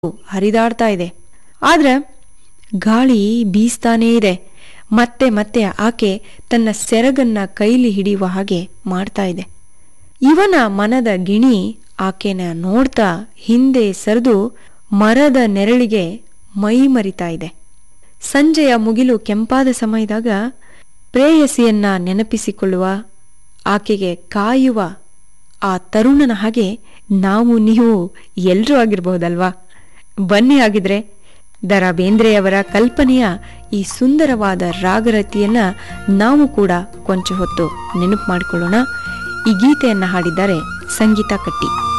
ಹರಿದಾಡ್ತಾ ಇದೆ ಆದ್ರೆ ಗಾಳಿ ಬೀಸ್ತಾನೇ ಇದೆ ಮತ್ತೆ ಮತ್ತೆ ಆಕೆ ತನ್ನ ಸೆರಗನ್ನ ಕೈಲಿ ಹಿಡಿಯುವ ಹಾಗೆ ಮಾಡ್ತಾ ಇದೆ ಇವನ ಮನದ ಗಿಣಿ ಆಕೆನ ನೋಡ್ತಾ ಹಿಂದೆ ಸರಿದು ಮರದ ನೆರಳಿಗೆ ಮೈ ಮರಿತಾ ಇದೆ ಸಂಜೆಯ ಮುಗಿಲು ಕೆಂಪಾದ ಸಮಯದಾಗ ಪ್ರೇಯಸಿಯನ್ನ ನೆನಪಿಸಿಕೊಳ್ಳುವ ಆಕೆಗೆ ಕಾಯುವ ಆ ತರುಣನ ಹಾಗೆ ನಾವು ನೀವು ಎಲ್ಲರೂ ಆಗಿರಬಹುದಲ್ವಾ ಬನ್ನಿ ಆಗಿದ್ರೆ ದರ ಬೇಂದ್ರೆಯವರ ಕಲ್ಪನೆಯ ಈ ಸುಂದರವಾದ ರಾಗರತಿಯನ್ನ ನಾವು ಕೂಡ ಕೊಂಚ ಹೊತ್ತು ನೆನಪು ಮಾಡಿಕೊಳ್ಳೋಣ ಈ ಗೀತೆಯನ್ನ ಹಾಡಿದ್ದಾರೆ ಸಂಗೀತ ಕಟ್ಟಿ